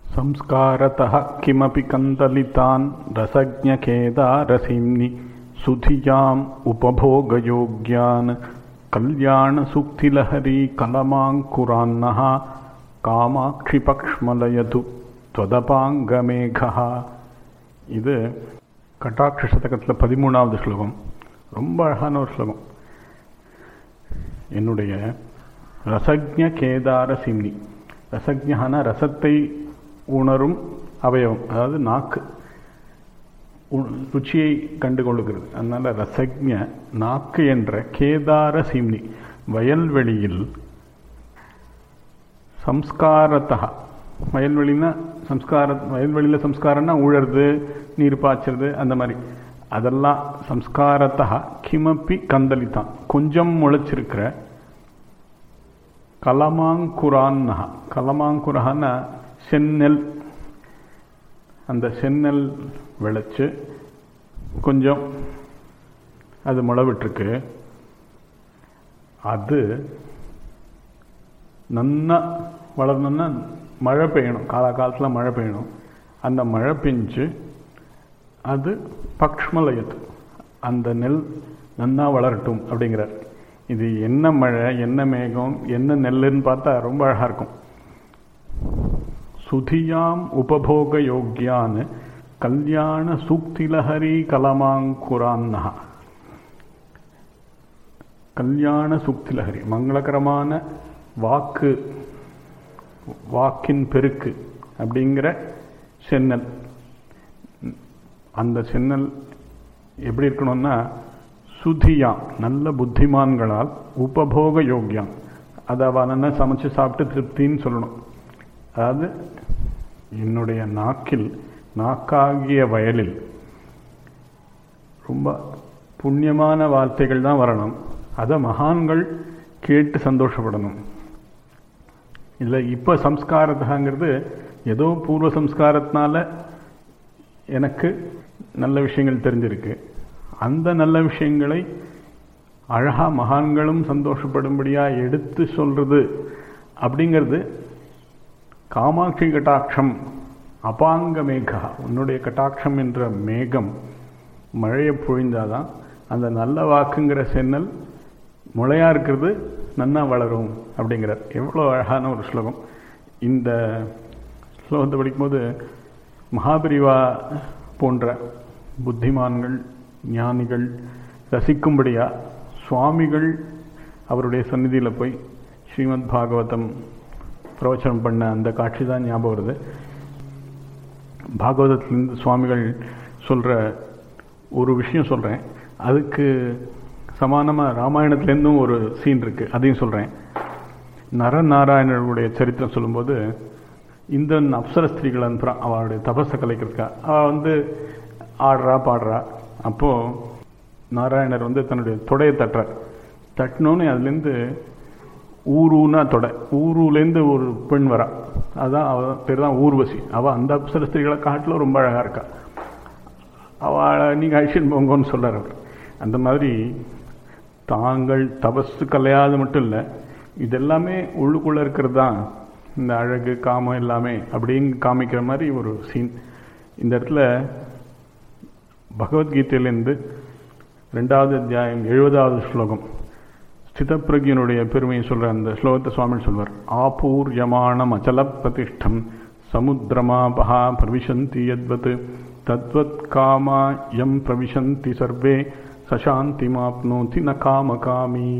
संस्कारतः किमपि कन्दलितान् रसज्ञखेदारसिम्नि सुधियाम् उपभोगयोग्यान् कल्याणसुक्तिलहरी कलमाङ्कुरान्नः காமாட்சிபக்ஷ்மலயது துவதபாங்கமேகா இது கட்டாட்ச சதகத்தில் பதிமூணாவது ஸ்லோகம் ரொம்ப அழகான ஒரு ஸ்லோகம் என்னுடைய ரசஜ கேதார சிம்னி ரசஜான ரசத்தை உணரும் அவயவம் அதாவது நாக்கு ருச்சியை கண்டுகொள்ளுகிறது அதனால ரசஜ நாக்கு என்ற கேதார சிம்னி வயல்வெளியில் சம்ஸ்காரத்தா வயல்வெளினா சம்ஸ்கார வயல்வெளியில் சம்ஸ்காரம்னா உழறது நீர் பாய்ச்சறது அந்த மாதிரி அதெல்லாம் சம்ஸ்காரத்தா கிமப்பி கந்தளித்தான் கொஞ்சம் முளைச்சிருக்கிற கலமாங்குரான்னா கலமாங்குரான்னா செந்நெல் அந்த செந்நெல் விளைச்சு கொஞ்சம் அது முளைவிட்டுருக்கு அது நன்னா வளரணும்னா மழை பெய்யணும் காலகாலத்தில் மழை பெய்யணும் அந்த மழை பெஞ்சு அது பக்ஷ்மலயத்து அந்த நெல் நன்னா வளரட்டும் அப்படிங்கிறார் இது என்ன மழை என்ன மேகம் என்ன நெல்லுன்னு பார்த்தா ரொம்ப அழகாக இருக்கும் சுதியாம் உபபோக யோக்கியான் கல்யாண சூக்திலஹரி கலமாங்குரான்னா கல்யாண சூக்திலஹரி மங்களகரமான வாக்கு வாக்கின் பெருக்கு அப்படிங்கிற சென்னல் அந்த சென்னல் எப்படி இருக்கணும்னா சுதியாம் நல்ல புத்திமான்களால் உபபோக யோக்கியம் அதை அவன சமைச்சு சாப்பிட்டு திருப்தின்னு சொல்லணும் அதாவது என்னுடைய நாக்கில் நாக்காகிய வயலில் ரொம்ப புண்ணியமான வார்த்தைகள் தான் வரணும் அதை மகான்கள் கேட்டு சந்தோஷப்படணும் இல்லை இப்போ சம்ஸ்காரத்தாங்கிறது ஏதோ பூர்வ சம்ஸ்காரத்தினால எனக்கு நல்ல விஷயங்கள் தெரிஞ்சிருக்கு அந்த நல்ல விஷயங்களை அழகா மகான்களும் சந்தோஷப்படும்படியாக எடுத்து சொல்றது அப்படிங்கிறது காமாட்சி கட்டாட்சம் அபாங்க மேகா உன்னுடைய கட்டாட்சம் என்ற மேகம் மழையை பொழிந்தாதான் அந்த நல்ல வாக்குங்கிற சென்னல் முளையா இருக்கிறது நன்னா வளரும் அப்படிங்கிறார் எவ்வளோ அழகான ஒரு ஸ்லோகம் இந்த ஸ்லோகத்தை படிக்கும்போது மகாபிரிவா போன்ற புத்திமான்கள் ஞானிகள் ரசிக்கும்படியா சுவாமிகள் அவருடைய சந்நிதியில் போய் ஸ்ரீமத் பாகவதம் பிரவச்சனம் பண்ண அந்த காட்சி தான் ஞாபகம் வருது பாகவதத்திலிருந்து சுவாமிகள் சொல்கிற ஒரு விஷயம் சொல்கிறேன் அதுக்கு சமானமாக ராமாயணத்துலேருந்தும் ஒரு சீன் இருக்குது அதையும் சொல்கிறேன் நரநாராயணனுடைய சரித்திரம் சொல்லும்போது இந்திரன் அப்சர ஸ்திரீகள் அனுப்புகிறான் அவளுடைய தபஸை கலைக்கிறதுக்கா அவள் வந்து ஆடுறா பாடுறா அப்போது நாராயணர் வந்து தன்னுடைய தொடையை தட்டுறார் தட்டினோன்னு அதுலேருந்து ஊருன்னா தொடை ஊருலேருந்து ஒரு பெண் வரா அதுதான் அவ பேர் தான் ஊர்வசி அவள் அந்த அப்சர ஸ்திரீகளை காட்டில் ரொம்ப அழகாக இருக்கா அவளை நீங்கள் ஐஷன் போங்கன்னு சொல்கிறார் அவர் அந்த மாதிரி தாங்கள் தபஸு கலையாது மட்டும் இல்லை இதெல்லாமே உள்ளுக்குள்ளே இருக்கிறது தான் இந்த அழகு காமம் எல்லாமே அப்படின்னு காமிக்கிற மாதிரி ஒரு சீன் இந்த இடத்துல பகவத்கீதையிலேருந்து ரெண்டாவது அத்தியாயம் எழுபதாவது ஸ்லோகம் ஸ்திதப்பிரஜனுடைய பெருமையை சொல்கிற அந்த ஸ்லோகத்தை சுவாமி சொல்வார் ஆபூர்யமானம் அச்சல பிரதிஷ்டம் சமுத்திரமாபகா பிரவிசந்தி யத்வத் தத்வத் காமா யம் பிரவிசந்தி சர்வே சசாந்தி மாப்னோதி ந காமகாமி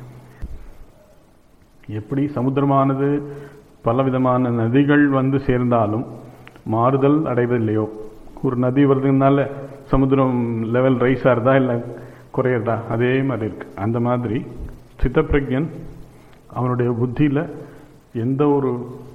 எப்படி சமுத்திரமானது பலவிதமான நதிகள் வந்து சேர்ந்தாலும் மாறுதல் அடைவதில்லையோ ஒரு நதி வருதுனால சமுத்திரம் லெவல் ரைஸ் ஆகிறதா இல்லை குறையிறதா அதே மாதிரி இருக்கு அந்த மாதிரி சித்தப்பிரஜன் அவனுடைய புத்தியில் எந்த ஒரு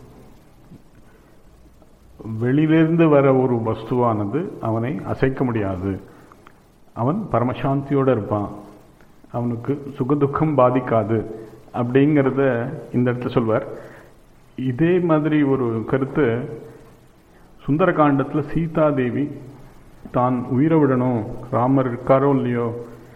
வெளியிலிருந்து வர ஒரு வஸ்துவானது அவனை அசைக்க முடியாது அவன் பரமசாந்தியோடு இருப்பான் அவனுக்கு சுகதுக்கம் பாதிக்காது அப்படிங்கிறத இந்த இடத்துல சொல்வார் இதே மாதிரி ஒரு கருத்து சுந்தரகாண்டத்தில் சீதாதேவி தான் உயிரை விடணும் ராமர் இருக்காரோ இல்லையோ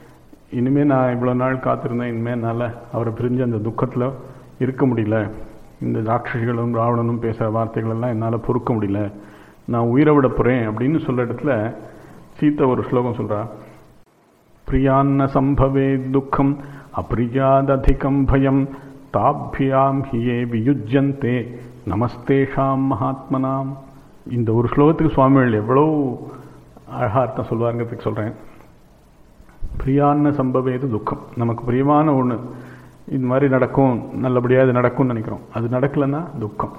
இனிமேல் நான் இவ்வளோ நாள் காத்திருந்தேன் இனிமேல் என்னால் அவரை பிரிஞ்சு அந்த துக்கத்தில் இருக்க முடியல இந்த ராட்சசிகளும் ராவணனும் பேசுகிற வார்த்தைகள் எல்லாம் என்னால் பொறுக்க முடியல நான் உயிரை விட போகிறேன் அப்படின்னு சொல்ற இடத்துல சீத்தை ஒரு ஸ்லோகம் சொல்கிறா பிரியான்ன சம்பவே துக்கம் அப்பிரியாததிகம் பயம் தாபியாம் ஹியே வியுஜ்யந்தே நமஸ்தேஷாம் மகாத்மனாம் இந்த ஒரு ஸ்லோகத்துக்கு சுவாமிகள் எவ்வளோ அழகா அர்த்தம் சொல்லுவாருங்கிறதுக்கு சொல்கிறேன் பிரியான்ன சம்பவேது துக்கம் நமக்கு பிரியமான ஒன்று இது மாதிரி நடக்கும் நல்லபடியாக இது நடக்கும்னு நினைக்கிறோம் அது நடக்கலைன்னா துக்கம்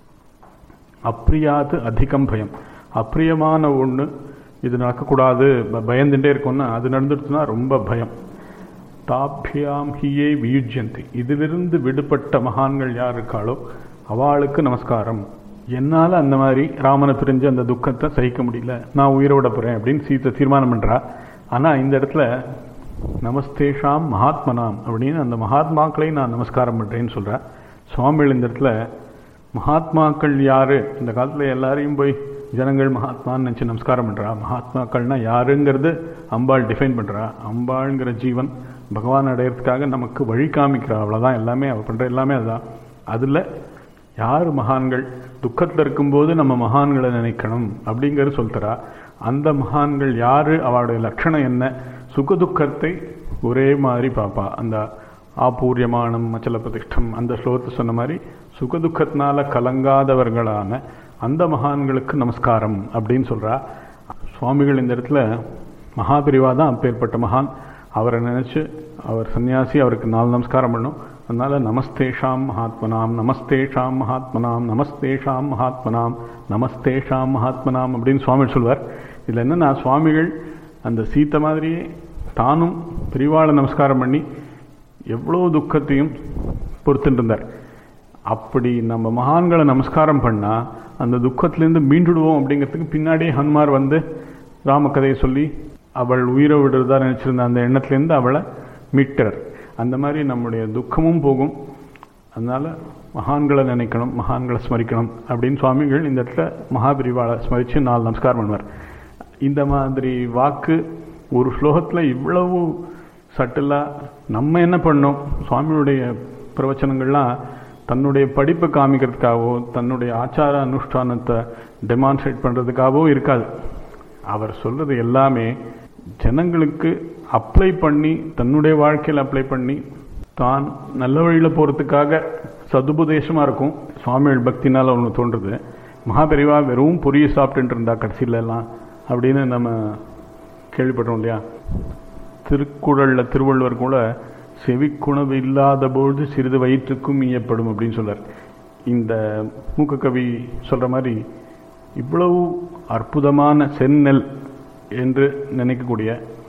அப்பிரியாது அதிகம் பயம் அப்பிரியமான ஒன்று இது நடக்கக்கூடாது ப- பயந்துட்டே இருக்கும்னா அது நடந்துடுச்சுன்னா ரொம்ப பயம் தாபியாம் ஹியே வியுஜ்யந்தி இதிலிருந்து விடுபட்ட மகான்கள் யார் இருக்காளோ அவளுக்கு நமஸ்காரம் என்னால் அந்த மாதிரி ராமனை பிரிஞ்சு அந்த துக்கத்தை சகிக்க முடியல நான் உயிரோட போகிறேன் அப்படின்னு சீத்தை தீர்மானம் பண்ணுறா ஆனால் இந்த இடத்துல நமஸ்தேஷாம் மகாத்மனாம் அப்படின்னு அந்த மகாத்மாக்களை நான் நமஸ்காரம் பண்ணுறேன்னு சொல்கிறேன் சுவாமிகள் இந்த இடத்துல மகாத்மாக்கள் யாரு இந்த காலத்தில் எல்லாரையும் போய் ஜனங்கள் மகாத்மான்னு நினச்சி நமஸ்காரம் பண்ணுறா மகாத்மாக்கள்னா யாருங்கிறது அம்பாள் டிஃபைன் பண்ணுறா அம்பாளுங்கிற ஜீவன் பகவான் அடையிறதுக்காக நமக்கு வழி காமிக்கிறா அவ்வளோதான் எல்லாமே அவள் பண்ணுற எல்லாமே அதுதான் அதில் யார் மகான்கள் துக்கத்தில் இருக்கும்போது நம்ம மகான்களை நினைக்கணும் அப்படிங்கிறது சொல்லித்தரா அந்த மகான்கள் யாரு அவளுடைய லட்சணம் என்ன சுகதுக்கத்தை ஒரே மாதிரி பார்ப்பா அந்த ஆபூரியமானம் மச்சல பிரதிஷ்டம் அந்த ஸ்லோகத்தை சொன்ன மாதிரி சுகதுக்கத்தினால கலங்காதவர்களான அந்த மகான்களுக்கு நமஸ்காரம் அப்படின்னு சொல்றா சுவாமிகள் இந்த இடத்துல மகாபிரிவா தான் அப்பேற்பட்ட மகான் அவரை நினைச்சு அவர் சன்னியாசி அவருக்கு நாலு நமஸ்காரம் பண்ணும் அதனால நமஸ்தேஷாம் மகாத்மனாம் நமஸ்தேஷாம் மகாத்மனாம் நமஸ்தேஷாம் மகாத்மனாம் நமஸ்தேஷாம் மகாத்மனாம் அப்படின்னு சுவாமி சொல்வார் இதில் என்னன்னா சுவாமிகள் அந்த சீத்தை மாதிரியே தானும் பிரிவாளை நமஸ்காரம் பண்ணி எவ்வளோ துக்கத்தையும் பொறுத்துட்டு இருந்தார் அப்படி நம்ம மகான்களை நமஸ்காரம் பண்ணா அந்த துக்கத்திலேருந்து மீண்டுடுவோம் அப்படிங்கிறதுக்கு பின்னாடியே ஹனுமார் வந்து ராமகதையை சொல்லி அவள் உயிரை விடுறதா நினைச்சிருந்த அந்த எண்ணத்துலேருந்து அவளை மீட்டார் அந்த மாதிரி நம்முடைய துக்கமும் போகும் அதனால மகான்களை நினைக்கணும் மகான்களை ஸ்மரிக்கணும் அப்படின்னு சுவாமிகள் இந்த இடத்துல மகாபிரிவாளை ஸ்மரித்து நாலு நமஸ்காரம் பண்ணுவார் இந்த மாதிரி வாக்கு ஒரு ஸ்லோகத்தில் இவ்வளவு சட்டிலாக நம்ம என்ன பண்ணோம் சுவாமியுடைய பிரவச்சனங்கள்லாம் தன்னுடைய படிப்பை காமிக்கிறதுக்காகவோ தன்னுடைய ஆச்சார அனுஷ்டானத்தை டெமான்ஸ்ட்ரேட் பண்ணுறதுக்காகவோ இருக்காது அவர் சொல்றது எல்லாமே ஜனங்களுக்கு அப்ளை பண்ணி தன்னுடைய வாழ்க்கையில் அப்ளை பண்ணி தான் நல்ல வழியில் போகிறதுக்காக சதுபதேசமாக இருக்கும் சுவாமிகள் பக்தினால் ஒன்று தோன்றுது மகாபெரிவா வெறும் பொரிய சாப்பிட்டுட்டு இருந்தா கடைசியில எல்லாம் அப்படின்னு நம்ம கேள்விப்பட்டோம் இல்லையா திருக்குறளில் திருவள்ளுவர் கூட செவிக்குணவு இல்லாத பொழுது சிறிது வயிற்றுக்கும் ஈயப்படும் அப்படின்னு சொல்றார் இந்த மூக்க கவி சொல்ற மாதிரி இவ்வளவு அற்புதமான செந்நெல் என்று நினைக்கக்கூடிய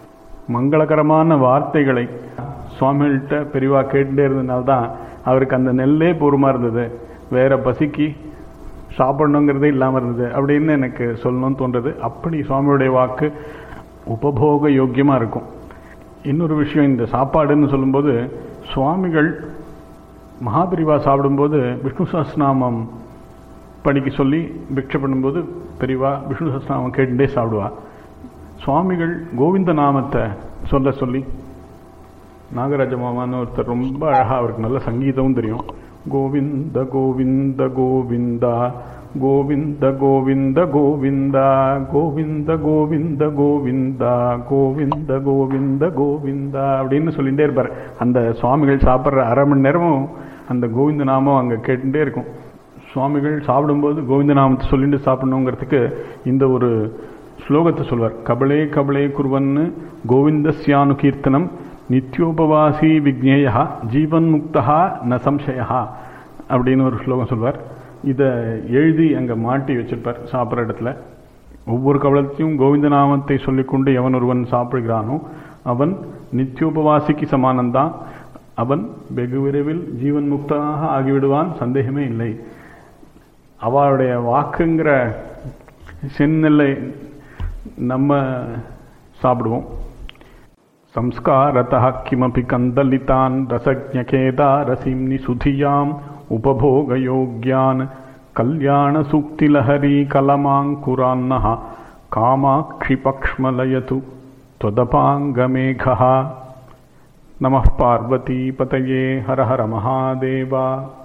மங்களகரமான வார்த்தைகளை சுவாமிகள்கிட்ட பெரிவா கேட்டுட்டே இருந்ததுனால்தான் அவருக்கு அந்த நெல்லே பூர்வமா இருந்தது வேற பசிக்கு சாப்பிடணுங்கிறதே இல்லாமல் இருந்தது அப்படின்னு எனக்கு சொல்லணும்னு தோன்றது அப்படி சுவாமியுடைய வாக்கு உபபோக யோக்கியமாக இருக்கும் இன்னொரு விஷயம் இந்த சாப்பாடுன்னு சொல்லும்போது சுவாமிகள் மகாபிரிவா சாப்பிடும்போது விஷ்ணு சஹஸ்ரநாமம் படிக்க சொல்லி பிக்ஷை பண்ணும்போது பெரியவா விஷ்ணு சஹஸ்ரநாமம் கேட்டுட்டே சாப்பிடுவா சுவாமிகள் கோவிந்த நாமத்தை சொல்ல சொல்லி நாகராஜ மாமான்னு ஒருத்தர் ரொம்ப அழகா அவருக்கு நல்ல சங்கீதமும் தெரியும் கோவிந்த கோவிந்த கோவிந்தா கோவிந்த கோவிந்த கோவிந்தா கோவிந்த கோவிந்த கோவிந்தா கோவிந்த கோவிந்த கோவிந்தா அப்படின்னு சொல்லிகிட்டே இருப்பார் அந்த சுவாமிகள் சாப்பிட்ற அரை மணி நேரமும் அந்த கோவிந்த நாமம் அங்கே கேட்டுட்டே இருக்கும் சுவாமிகள் சாப்பிடும்போது கோவிந்த நாமத்தை சொல்லிட்டு சாப்பிடணுங்கிறதுக்கு இந்த ஒரு ஸ்லோகத்தை சொல்வார் கபலே கபலே குருவன்னு கோவிந்தஸ்யானு கீர்த்தனம் நித்யோபவாசி விக்னேயா ஜீவன் முக்தா ந சம்சயா அப்படின்னு ஒரு ஸ்லோகம் சொல்வார் இதை எழுதி அங்கே மாட்டி வச்சிருப்பார் சாப்பிட்ற இடத்துல ஒவ்வொரு கவலத்தையும் கோவிந்த நாமத்தை சொல்லிக்கொண்டு எவன் ஒருவன் சாப்பிடுகிறானோ அவன் நித்யோபவாசிக்கு சமானந்தான் அவன் வெகு விரைவில் ஜீவன் முக்தனாக ஆகிவிடுவான் சந்தேகமே இல்லை அவளுடைய வாக்குங்கிற செந்நெல்லை நம்ம சாப்பிடுவோம் संस्कारतः किमपि कन्दलितान् रसज्ञकेदारसिम्नि सुधियाम् उपभोगयोग्यान् कल्याणसूक्तिलहरीकलमाङ्कुरान्नः कामाक्षिपक्ष्मलयतु त्वदपाङ्गमेघः नमः पार्वतीपतये हर हर महादेवा